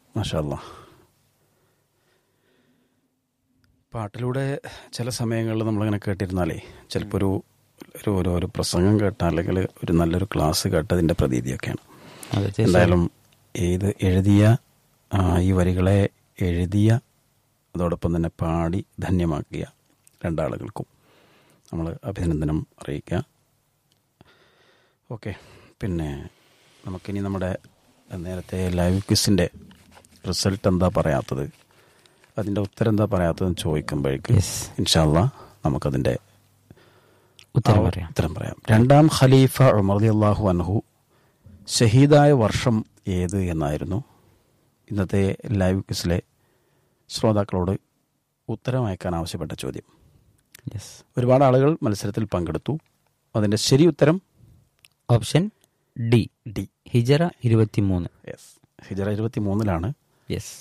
മാഷല്ല പാട്ടിലൂടെ ചില സമയങ്ങളിൽ നമ്മളിങ്ങനെ കേട്ടിരുന്നാലേ ചിലപ്പോൾ ഒരു ഒരു ഒരു ഒരു പ്രസംഗം കേട്ട അല്ലെങ്കിൽ ഒരു നല്ലൊരു ക്ലാസ് കേട്ടതിൻ്റെ പ്രതീതിയൊക്കെയാണ് അതെ തീർച്ചയായും. എന്തായാലും ഇത് എഴുതിയ ആ, ഈ വരികളെ എഴുതിയ അതോടൊപ്പം തന്നെ പാടി ധന്യമാക്കിയ രണ്ടാളുകൾക്കും നമ്മൾ അഭിനന്ദനം അറിയിക്കുക ഓക്കെ പിന്നെ നമുക്കിനി നമ്മുടെ നേരത്തെ ലൈവ് ക്വിസിൻ്റെ റിസൾട്ട് എന്താ പറയാത്തത് അതിൻ്റെ ഉത്തരം എന്താ പറയാത്തതെന്ന് ചോദിക്കുമ്പോഴേക്ക് Yes. ഇൻഷാല്ല നമുക്കതിൻ്റെ ഉത്തരം ആ പറയാം ഉത്തരം പറയാം രണ്ടാം ഖലീഫ ഉമർ അള്ളാഹു അൻഹു ഷഹീദായ വർഷം ഏത് എന്നായിരുന്നു ഇന്നത്തെ ലൈവ് ക്വിസിലെ ശ്രോതാക്കളോട് ഉത്തരം അയക്കാൻ ആവശ്യപ്പെട്ട ചോദ്യം യെസ് ഒരുപാട് ആളുകൾ മത്സരത്തിൽ പങ്കെടുത്തു അതിൻ്റെ ശരി ഉത്തരം ഓപ്ഷൻ ഡി ഡി ഹിജറ ഇരുപത്തിമൂന്ന് യെസ് ഹിജറ ഇരുപത്തി മൂന്നിലാണ് യെസ്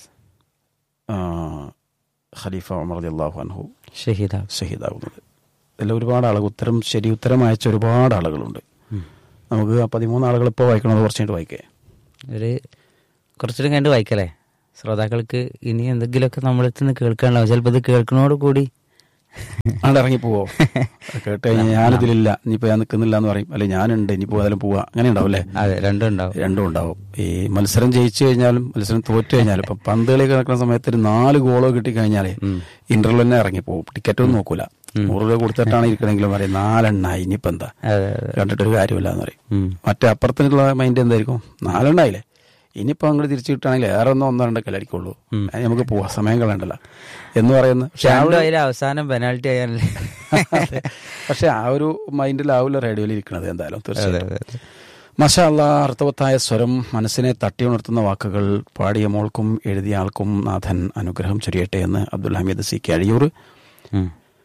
ഖലീഫ ഉമർ അള്ളാഹു അൻഹു ഷഹീദ ഷഹീദാകുന്നത് ഇതിൽ ഒരുപാട് ആളുകൾ ഉത്തരം ശരി ഉത്തരം അയച്ച ഒരുപാട് ആളുകളുണ്ട് നമുക്ക് ആ പതിമൂന്ന് ആളുകൾ ഇപ്പോൾ വായിക്കണത് കുറച്ച് കഴിഞ്ഞിട്ട് വായിക്കേ ഒരു കുറച്ചുകൂടി കഴിഞ്ഞിട്ട് വായിക്കല്ലേ ശ്രോതാക്കൾക്ക് ഇനി എന്തെങ്കിലുമൊക്കെ നമ്മളടുത്ത് നിന്ന് കേൾക്കാനുണ്ടാവും ചിലപ്പോൾ ഇത് കേൾക്കണോട് കൂടി അവിടെ ഇറങ്ങി പോവോ കേട്ട് കഴിഞ്ഞാൽ ഞാനിതിലില്ല ഇനിയിപ്പോ ഞാൻ നിൽക്കുന്നില്ല എന്ന് പറയും അല്ലെ ഞാനുണ്ട് ഇനിയിപ്പോ ഏതായാലും പോവാ അങ്ങനെ ഉണ്ടാവും അല്ലേ അതെ രണ്ടും ഉണ്ടാവും രണ്ടും ഉണ്ടാവും ഈ മത്സരം ജയിച്ചു കഴിഞ്ഞാലും മത്സരം തോറ്റു കഴിഞ്ഞാലും ഇപ്പൊ പന്ത് കളി നടക്കുന്ന സമയത്ത് ഒരു നാല് ഗോളോ കിട്ടി കഴിഞ്ഞാലേ ഇന്റർവെൽ തന്നെ ഇറങ്ങി പോകും ടിക്കറ്റ് ഒന്നും നോക്കൂല നൂറ് രൂപ കൊടുത്തിട്ടാണ് ഇരിക്കണമെങ്കിലും പറയും നാലെണ്ണായി ഇനിയിപ്പോ എന്താ അതെ അതെ കണ്ടിട്ടൊരു കാര്യമില്ല എന്ന് പറയും ഉം. മറ്റേ അപ്പുറത്തിനുള്ള മൈൻഡ് എന്തായിരിക്കും നാലെണ്ണായില്ലേ ഇനിയിപ്പോ അങ്ങോട്ട് തിരിച്ചു കിട്ടുകയാണെങ്കിൽ ഏറെ ഒന്നോ ഒന്നോ രണ്ടൊക്കെ അടിക്കുള്ളൂ അതിന് നമുക്ക് പോവാ സമയം കളയണ്ടല്ലോ എന്ന് പറയുന്ന പക്ഷെ ആ രണ്ടും ഒരു അതിൽ അവസാനം പെനാൽറ്റി ആയാലേ അതെ. പക്ഷെ ആ ഒരു മൈൻഡിലാവില്ല റേഡിയോയിൽ ഇരിക്കണത് എന്തായാലും അതെ തീർച്ചയായിട്ടും അതെ അതെ മഷാ അല്ലാ അർത്ഥവത്തായ സ്വരം മനസ്സിനെ തട്ടിയുണർത്തുന്ന വാക്കുകൾ പാടിയ മോൾക്കും എഴുതിയ ആൾക്കും നാഥൻ അനുഗ്രഹം ചൊരിയട്ടെ എന്ന് അബ്ദുൽ ഹമീദ് സി കഴിയൂർ ഉം.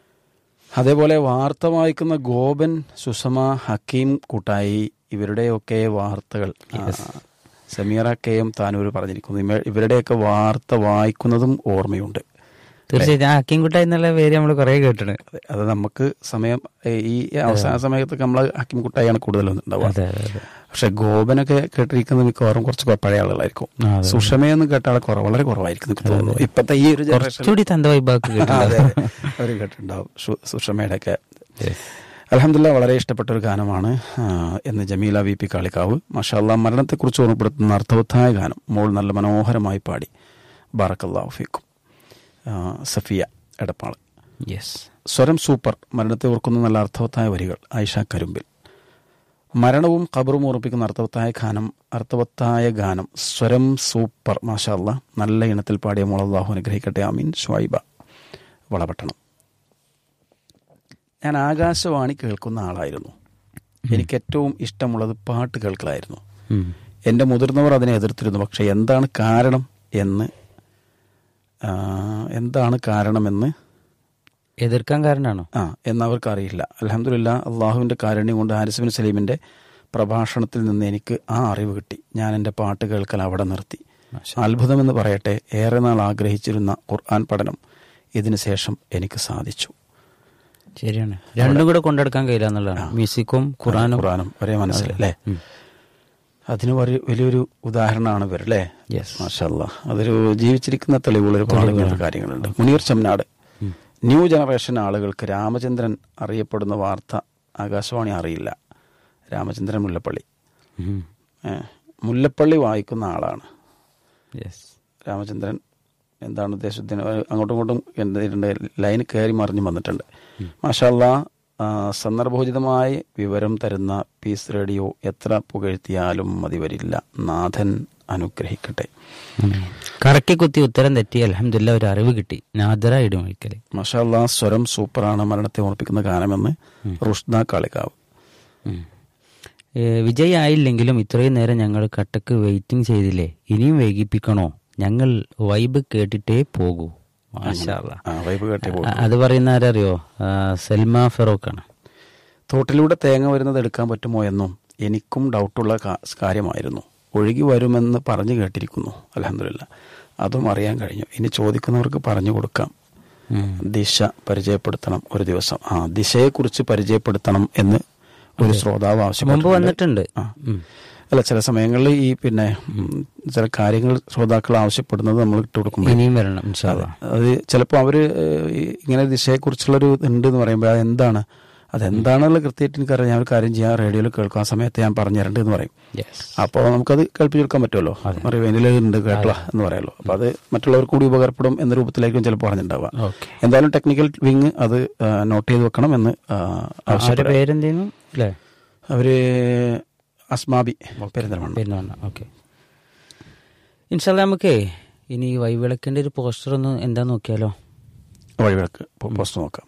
അതേപോലെ വാർത്ത വായിക്കുന്ന ഗോപൻ സുഷമ ഹക്കീം കൂട്ടായി ഇവരുടെയൊക്കെ വാർത്തകൾ ആ, സമീറ കെ എം താനൂർ പറഞ്ഞിരിക്കുന്നു ഇവ- ഇവരുടെയൊക്കെ വാർത്ത വായിക്കുന്നതും ഓർമ്മയുണ്ട് തീർച്ചയായിട്ടും ആ അക്കിൻകുട്ട എന്നുള്ള പേര് നമ്മൾ കുറെ കേട്ടിട്ടുണ്ട് അതെ, അത് നമുക്ക് സമയം ഏ, ഈ അവസാന സമയത്തൊക്കെ നമ്മൾ ഹക്കീം കൂട്ടായാണ് കൂടുതൽ ഉണ്ടാവുക അതെ അതെ അതെ പക്ഷെ ഗോപനൊക്കെ കേട്ടിരിക്കുന്നത് മിക്കവാറും കുറച്ച് കൊ- പഴയ ആളുകളായിരിക്കും ആ, അതെ. സുഷമയെന്ന് കേട്ട ആൾ കുറവ് വളരെ കുറവായിരിക്കും എനിക്ക് തോന്നുന്നു ഇപ്പത്തെ ഈ ഒരു ജനറേഷൻ കുറച്ചുകൂടി തന്ത വൈബാക്ക് അതെ അവർ കേട്ടിട്ടുണ്ടാവും സു- സുഷമയുടെ ഒക്കെ അലഹമില്ല വളരെ ഇഷ്ടപ്പെട്ട ഒരു ഗാനമാണ് ആ, എന്ന് ജമീല വി പി കാളിക്കാവ് മഷാല്ല മരണത്തെക്കുറിച്ച് ഓർമ്മപ്പെടുത്തുന്ന അർത്ഥവത്തായ ഗാനം മോൾ നല്ല മനോഹരമായി പാടി ബാറക്കല്ലാഹു ഫീക്കും ആ, സഫിയ എടപ്പാള് യെസ് സ്വരം സൂപ്പർ മരണത്തെ ഓർക്കുന്ന നല്ല അർത്ഥവത്തായ വരികൾ ആയിഷ കരുമ്പിൽ മരണവും ഖബറും ഓർപ്പിക്കുന്ന അർത്ഥവത്തായ ഗാനം അർത്ഥവത്തായ ഗാനം സ്വരം സൂപ്പർ മാഷാല്ല നല്ല ഇനത്തിൽ പാടിയ മോളല്ലാഹു അനുഗ്രഹിക്കട്ടെ ആമീൻ ഷ്വൈബ വളപട്ടണം ഞാൻ ആകാശവാണി കേൾക്കുന്ന ആളായിരുന്നു എനിക്ക് ഏറ്റവും ഇഷ്ടമുള്ളത് പാട്ട് കേൾക്കലായിരുന്നു ഉം. എൻ്റെ മുതിർന്നവർ അതിനെ എതിർത്തിരുന്നു പക്ഷേ എന്താണ് കാരണം എന്ന് ആ, എന്താണ് കാരണമെന്ന് എതിർക്കാൻ കാരണമാണോ ആ എന്നവർക്ക് അറിയില്ല അലഹമില്ല അള്ളാഹുവിൻ്റെ കാരുണ്യം കൊണ്ട് ഹാരിസുബിൻ സലീമിൻ്റെ പ്രഭാഷണത്തിൽ നിന്ന് എനിക്ക് ആ അറിവ് കിട്ടി ഞാൻ എൻ്റെ പാട്ട് കേൾക്കൽ അവിടെ നിർത്തി അത്ഭുതമെന്ന് പറയട്ടെ ഏറെ നാൾ ആഗ്രഹിച്ചിരുന്ന ഖുർആൻ പഠനം ഇതിനു ശേഷം എനിക്ക് സാധിച്ചു ശരിയാണ് രണ്ടും കൂടെ കൊണ്ടെടുക്കാൻ കഴിയില്ല എന്നുള്ളതാണ് മ്യൂസിക്കും ഖുറാനും ഖുർആനും ഒരേ മനസ്സിൽ അല്ലേ അതിന് വലിയ വലിയൊരു ഉദാഹരണമാണ് ഇവർ അല്ലേ യെസ് മാഷല്ല അതൊരു ജീവിച്ചിരിക്കുന്ന തെളിവുകൾ ഒരുപാട് ഇങ്ങനത്തെ കാര്യങ്ങളുണ്ട് മുനീർ ചമ്നാട് ന്യൂ ജനറേഷൻ ആളുകൾക്ക് രാമചന്ദ്രൻ അറിയപ്പെടുന്ന വാർത്ത ആകാശവാണി അറിയില്ല രാമചന്ദ്രൻ മുല്ലപ്പള്ളി ഏ, മുല്ലപ്പള്ളി വായിക്കുന്ന ആളാണ് യെസ് രാമചന്ദ്രൻ എന്താണ് ഉദ്ദേശത്തിന് അങ്ങോട്ടും ഇങ്ങോട്ടും എന്തിട്ടുണ്ട് ലൈൻ കയറി മറിഞ്ഞു വന്നിട്ടുണ്ട് മാഷല്ല സന്ദർഭോചിതമായി വിവരം തരുന്ന പീസ് റേഡിയോ എത്ര പുകഴ്ത്തിയാലും മതി വരില്ല നാഥൻ അനുഗ്രഹിക്കട്ടെ കറക്കി കുത്തി ഉത്തരം തെറ്റി അലഹമില്ല ഒരു അറിവ് കിട്ടി നാദര ഇടുമൊഴിക്കല് മാഷല്ല സ്വരം സൂപ്പറാണ് മരണത്തെ ഓർപ്പിക്കുന്ന ഗാനമെന്ന് റുഷ്ദ കാളികാവ് വിജയ് ആയില്ലെങ്കിലും ഇത്രയും നേരം ഞങ്ങൾ കട്ടക്ക് വെയിറ്റിംഗ് ചെയ്തില്ലേ ഇനിയും വൈകിപ്പിക്കണോ ഞങ്ങൾ വൈബ് കേട്ടിട്ടേ പോകൂ മാഷാ അല്ലാ. ആ വൈബ് കേട്ടേ പോകും അ- അത് പറയുന്ന ആരറിയോ ആ, സൽമ ഫെറോക്കാണ് തോട്ടിലൂടെ തേങ്ങ വരുന്നത് എടുക്കാൻ പറ്റുമോ എന്നും എനിക്കും ഡൗട്ടുള്ള കാ- കാര്യമായിരുന്നു ഒഴുകി വരുമെന്ന് പറഞ്ഞു കേട്ടിരിക്കുന്നു അലഹമില്ല അതും അറിയാൻ കഴിഞ്ഞു ഇനി ചോദിക്കുന്നവർക്ക് പറഞ്ഞു കൊടുക്കാം ദിശ പരിചയപ്പെടുത്തണം ഒരു ദിവസം ആ ദിശയെക്കുറിച്ച് പരിചയപ്പെടുത്തണം എന്ന് ഒരു ശ്രോതാവ് മുമ്പ് ആവശ്യപ്പെട്ടു വന്നിട്ടുണ്ട് ആ. ഉം. അല്ല ചില സമയങ്ങളിൽ ഈ പിന്നെ ഉം, ചില കാര്യങ്ങൾ ശ്രോതാക്കൾ ആവശ്യപ്പെടുന്നത് നമ്മൾ ഇട്ട് കൊടുക്കുമ്പോൾ ഇനിയും വരണം ഇൻഷാല്ലാ അത് ചിലപ്പോൾ അവർ ഇങ്ങനെ ദിശയെക്കുറിച്ചുള്ളൊരു ഉണ്ട് എന്ന് പറയുമ്പോൾ അത് എന്താണ് അതെന്താണെന്നുള്ള കൃത്യമായിട്ട് എനിക്കറിയാം ഞാൻ ഒരു കാര്യം ചെയ്യാം റേഡിയോയിൽ കേൾക്കും ആ സമയത്ത് ഞാൻ പറഞ്ഞു തരണ്ട് എന്ന് പറയും യെസ് അപ്പോൾ നമുക്കത് കേൾപ്പിച്ചെടുക്കാൻ പറ്റുമല്ലോ പറയും ഉണ്ട് കേട്ടോ എന്ന് പറയാമല്ലോ അപ്പോൾ അത് മറ്റുള്ളവർക്ക് കൂടി ഉപകാരപ്പെടും എന്ന രൂപത്തിലായിരിക്കും ചിലപ്പോൾ പറഞ്ഞിട്ടുണ്ടാവുക ഓക്കെ എന്തായാലും ടെക്നിക്കൽ വിങ് അത് നോട്ട് ചെയ്ത് വെക്കണം എന്ന് ആ, അവരുടെ ആവശ്യപ്പെടും പേരെന്തേന്നു അല്ലേ അവര് അസ്മാബി പെരിന്തൽമണ്ണ പെരുന്നാണ് ഓക്കെ ഇൻഷാല്ല നമുക്കേ ഇനി ഈ വൈവിളക്കിന്റെ ഒരു പോസ്റ്റർ ഒന്ന് എന്താ നോക്കിയാലോ വഴിവിളക്ക് പോസ്റ്റ് നോക്കാം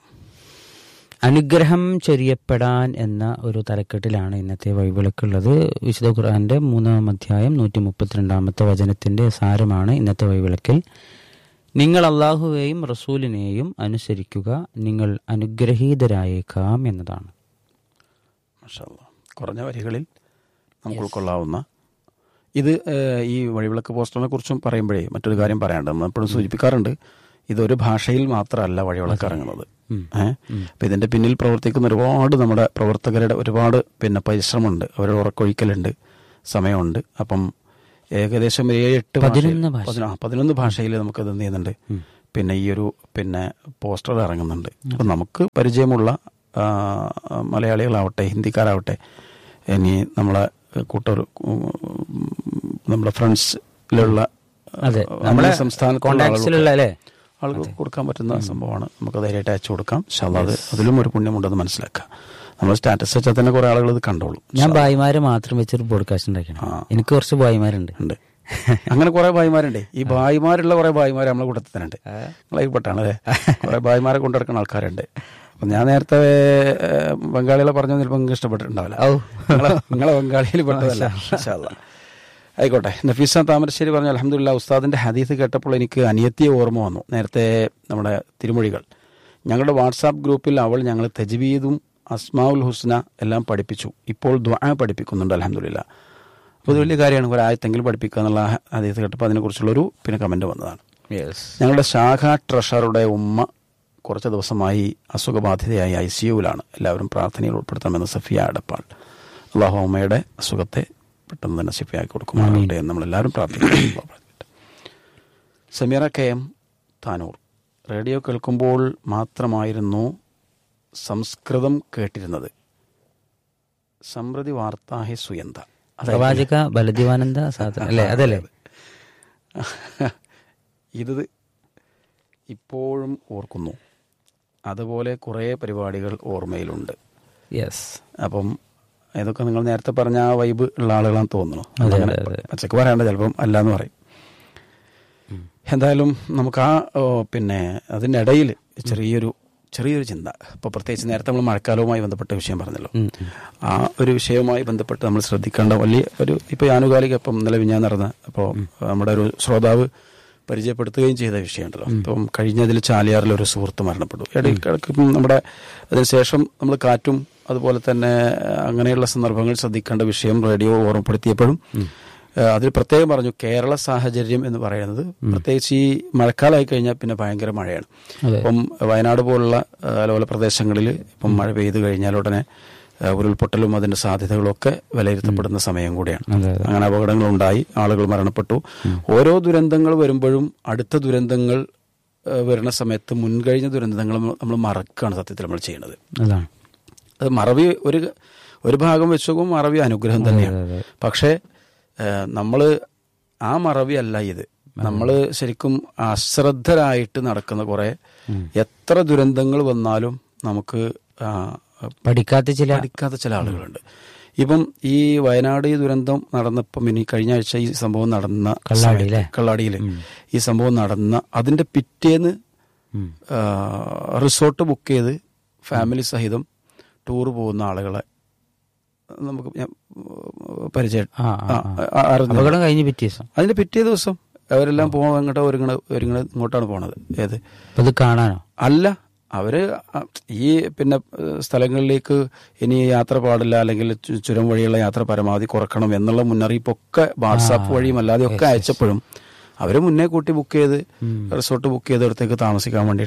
അനുഗ്രഹം ചൊരിയപ്പെടാൻ എന്ന ഒരു തലക്കെട്ടിലാണ് ഇന്നത്തെ വൈവിളക്കുള്ളത് വിശുദ്ധ ഖുർആന്റെ മൂന്നാം അധ്യായം നൂറ്റി മുപ്പത്തിരണ്ടാമത്തെ വചനത്തിന്റെ സാരമാണ് ഇന്നത്തെ വൈവിളക്കിൽ നിങ്ങൾ അള്ളാഹുവേയും റസൂലിനെയും അനുസരിക്കുക നിങ്ങൾ അനുഗ്രഹീതരായേക്കാം എന്നതാണ് മാഷാ അല്ലാ. കുറഞ്ഞ വരികളിൽ നമുക്ക് ഉൾക്കൊള്ളാവുന്ന ഇത് ഏഹ്, ഈ വഴിവിളക്ക് പോസ്റ്ററിനെ കുറിച്ചും പറയുമ്പോഴേ മറ്റൊരു കാര്യം പറയാനുണ്ട് നമ്മൾ എപ്പോഴും സൂചിപ്പിക്കാറുണ്ട് ഇതൊരു ഭാഷയിൽ മാത്രമല്ല വഴിവിളക്ക് ഇറങ്ങുന്നത് ഏഹ് അപ്പൊ ഇതിന്റെ പിന്നിൽ പ്രവർത്തിക്കുന്ന ഒരുപാട് നമ്മുടെ പ്രവർത്തകരുടെ ഒരുപാട് പിന്നെ പരിശ്രമമുണ്ട് അവരുടെ ഉറക്കൊഴിക്കലുണ്ട് സമയമുണ്ട് അപ്പം ഏകദേശം ഒരു ഏഴ് എട്ട് ഭാഷയിൽ- പതിനൊന്ന് ഭാഷ. പതിന- ആ, പതിനൊന്ന് ഭാഷയിൽ നമുക്ക് ഇത് എന്ത് ചെയ്യുന്നുണ്ട് പിന്നെ ഈ ഒരു പിന്നെ പോസ്റ്റർ ഇറങ്ങുന്നുണ്ട് അപ്പം നമുക്ക് പരിചയമുള്ള ആ, മലയാളികളാവട്ടെ ഹിന്ദിക്കാരാവട്ടെ ഇനി നമ്മളെ കൂട്ടർ ഉം, നമ്മുടെ ഫ്രണ്ട്സിലുള്ള അതെ നമ്മുടെ നമ്മളെ സംസ്ഥാനത്തുള്ള കോണ്ടാക്ട്സിലുള്ള അല്ലേ ആളുകൾക്ക് കൊടുക്കാൻ പറ്റുന്ന സംഭവമാണ് നമുക്ക് ധൈര്യമായിട്ട് അയച്ചു കൊടുക്കാം പക്ഷെ അത് അതിലും ഒരു പുണ്യമുണ്ടെന്ന് മനസ്സിലാക്കാം നമ്മൾ സ്റ്റാറ്റസ് വെച്ചാൽ തന്നെ കുറെ ആളുകൾ ഇത് കണ്ടോളും ഞാൻ ഭായിമാരെ മാത്രം വെച്ചൊരു പോഡ്കാസ്റ്റ് ഉണ്ടാക്കണം എനിക്ക് കുറച്ച് ഭായിമാരുണ്ട് ഉണ്ട് അങ്ങനെ കുറെ ഭായിമാരുണ്ട് ഈ ഭായിമാരുള്ള കുറെ ഭായിമാർ നമ്മളെ കൂട്ടത്തിൽ തന്നെ ഉണ്ട് നിങ്ങളെ പെട്ടാണ് അല്ലേ കുറെ ഭായിമാരെ കൊണ്ടുനടക്കുന്ന ആൾക്കാരുണ്ട് അപ്പൊ ഞാൻ നേരത്തെ ഏഹ്, ബംഗാളികളെ പറഞ്ഞു ചിലപ്പോൾ നിങ്ങൾക്ക് ഇഷ്ടപ്പെട്ടിട്ടുണ്ടാവില്ല ഔ. നിങ്ങളെ നിങ്ങളെ ബംഗാളിയിൽ പെട്ടതല്ല മാഷാ അല്ലാ. ആയിക്കോട്ടെ നഫീസ താമരശ്ശേരി പറഞ്ഞു അലഹമുല്ല ഉസ്താദിന്റെ ഹദീസ് കേട്ടപ്പോൾ എനിക്ക് അനിയത്തിയെ ഓർമ്മ വന്നു നേരത്തെ നമ്മുടെ തിരുമൊഴികൾ ഞങ്ങളുടെ വാട്സാപ്പ് ഗ്രൂപ്പിൽ അവൾ ഞങ്ങൾ തെജ്വീദും അസ്മാഉൽ ഹുസ്ന എല്ലാം പഠിപ്പിച്ചു ഇപ്പോൾ ദ്വാ പഠിപ്പിക്കുന്നുണ്ട് അലഹമുല്ല അപ്പോൾ ഇത് വലിയ കാര്യമാണ് ഒരു ആയത്തെങ്കിലും പഠിപ്പിക്കുക എന്നുള്ള ഹദീസ് കേട്ടപ്പോൾ അതിനെക്കുറിച്ചുള്ളൊരു പിന്നെ കമന്റ് വന്നതാണ് യെസ് ഞങ്ങളുടെ ശാഖ ട്രഷറുടെ ഉമ്മ കുറച്ച് ദിവസമായി അസുഖബാധിതയായി ഐ സി യുവിലാണ് എല്ലാവരും പ്രാർത്ഥനയിൽ ഉൾപ്പെടുത്തണമെന്ന് സഫിയ അടപ്പാൾ അള്ളാഹു അമ്മയുടെ അസുഖത്തെ പെട്ടെന്ന് തന്നെ ശിഫിയാക്കി കൊടുക്കുമാറാകട്ടെ എന്ന് നമ്മളെല്ലാവരും പ്രാർത്ഥിക്കുന്നു അള്ളാഹു പ്രാർത്ഥിക്കട്ടെ. Sameera K M Tanur radio കേൾക്കുമ്പോൾ മാത്രമായിരുന്നു സംസ്കൃതം കേട്ടിരുന്നത് സമൃദ്ധി വാർത്താഹി സുയന്ത അതായത് പ്രവാചക ബലദിവാനന്ദ സാധന അല്ലേ അതല്ലേ ഇത് ഇപ്പോഴും ഓർക്കുന്നു അതുപോലെ കുറേ പരിപാടികൾ ഓർമ്മയിലുണ്ട് യെസ് അപ്പം ഇതൊക്കെ നിങ്ങൾ നേരത്തെ പറഞ്ഞ ആ വൈബ് ഉള്ള ആളുകളാണെന്ന് തോന്നുന്നു അതെ, അങ്ങനെ അതെ, പച്ചക്ക് പറയണ്ട ചിലപ്പം അല്ലാന്ന് പറയും എന്തായാലും നമുക്ക് ആ ഓ, പിന്നെ അതിനിടയിൽ ചെറിയൊരു ചെറിയൊരു ചിന്ത ഇപ്പോൾ പ്രത്യേകിച്ച് നേരത്തെ നമ്മൾ മഴക്കാലവുമായി ബന്ധപ്പെട്ട വിഷയം പറഞ്ഞല്ലോ ഉം, ഉം. ആ ഒരു വിഷയവുമായി ബന്ധപ്പെട്ട് നമ്മൾ ശ്രദ്ധിക്കേണ്ട വലിയ ഒരു ഇപ്പോൾ ആനുകാലിക ഇപ്പം ഇന്നലെ വിഞ്ഞാൻ നടന്ന അപ്പോൾ നമ്മുടെ ഒരു ശ്രോതാവ് പരിചയപ്പെടുത്തുകയും ചെയ്ത വിഷയമുണ്ടല്ലോ ഇപ്പം കഴിഞ്ഞതിൽ ചാലിയാറിൽ ഒരു സുഹൃത്ത് മരണപ്പെട്ടു ഇടയ്ക്കിടയ്ക്ക് ഇപ്പം നമ്മുടെ അതിനുശേഷം നമ്മൾ കാറ്റും അതുപോലെ തന്നെ അങ്ങനെയുള്ള സന്ദർഭങ്ങൾ ശ്രദ്ധിക്കേണ്ട വിഷയം റേഡിയോ ഓർമ്മപ്പെടുത്തിയപ്പോഴും ഏഹ് അതിൽ പ്രത്യേകം പറഞ്ഞു കേരള സാഹചര്യം എന്ന് പറയുന്നത് പ്രത്യേകിച്ച് ഈ മഴക്കാലമായി കഴിഞ്ഞാൽ പിന്നെ ഭയങ്കര മഴയാണ് അതെ. ഇപ്പം വയനാട് പോലുള്ള ഏഹ് അതുപോലെ പ്രദേശങ്ങളിൽ ഇപ്പം മഴ പെയ്തു കഴിഞ്ഞാൽ ഉടനെ ഏഹ് ഉരുൾപൊട്ടലും അതിന്റെ സാധ്യതകളും ഒക്കെ വിലയിരുത്തപ്പെടുന്ന സമയം കൂടിയാണ് അതെ, അതെ. അങ്ങനെ അപകടങ്ങൾ ഉണ്ടായി ആളുകൾ മരണപ്പെട്ടു ഓരോ ദുരന്തങ്ങൾ വരുമ്പോഴും അടുത്ത ദുരന്തങ്ങൾ ഏഹ് വരുന്ന സമയത്ത് മുൻകഴിഞ്ഞ ദുരന്തങ്ങൾ നമ്മൾ മറക്കുകയാണ് സത്യത്തിൽ നമ്മൾ ചെയ്യുന്നത് അതാണ് അത് മറവി ഒരു ഒരു ഭാഗം വെച്ച് നോക്കുമ്പോൾ മറവി അനുഗ്രഹം തന്നെയാണ് അതെ, പക്ഷേ നമ്മൾ ആ മറവി അല്ല ഇത് നമ്മൾ ശരിക്കും അശ്രദ്ധരായിട്ട് നടക്കുന്ന കുറെ എത്ര ദുരന്തങ്ങൾ വന്നാലും നമുക്ക് ആ, പഠിക്കാത്ത ചില പഠിക്കാത്ത ചില ആളുകളുണ്ട് ഇപ്പം ഈ വയനാട് ഈ ദുരന്തം നടന്നപ്പം ഇനി കഴിഞ്ഞ ആഴ്ച ഈ സംഭവം നടന്ന കള്ളാടി അല്ലേ? കള്ളാടിയിൽ ഈ സംഭവം നടന്ന അതിന്റെ പിറ്റേന്ന് ഉം. ആ, റിസോർട്ട് ബുക്ക് ചെയ്ത് ഫാമിലി സഹിതം ടൂർ പോകുന്ന ആളുകളെ നമുക്ക് ഞാൻ പരിചയം ആ, ആ, ആ, ആ, അറിഞ്ഞു. അപകടം കഴിഞ്ഞ് പിറ്റേ ദിവസം അതിന്റെ പിറ്റേ ദിവസം അവരെല്ലാം പോകാൻ അങ്ങോട്ട് ഒരുങ്ങണ ഒരുങ്ങണ ഇങ്ങോട്ടാണ് പോണത് ഏത് അപ്പൊ ഇത് കാണാനോ അല്ല അവര് അ- ഈ പിന്നെ ഏഹ്, സ്ഥലങ്ങളിലേക്ക് ഇനി യാത്ര പാടില്ല അല്ലെങ്കിൽ ചു- ചുരം വഴിയുള്ള യാത്ര പരമാവധി കുറക്കണം എന്നുള്ള മുന്നറിയിപ്പൊക്കെ വാട്സാപ്പ് വഴിയും അല്ലാതെ ഒക്കെ അയച്ചപ്പോഴും അവര് മുന്നേ കൂട്ടി ബുക്ക് ചെയ്ത് റിസോർട്ട് ബുക്ക് ചെയ്ത് അടുത്തേക്ക് താമസിക്കാൻ വേണ്ടിയിട്ട്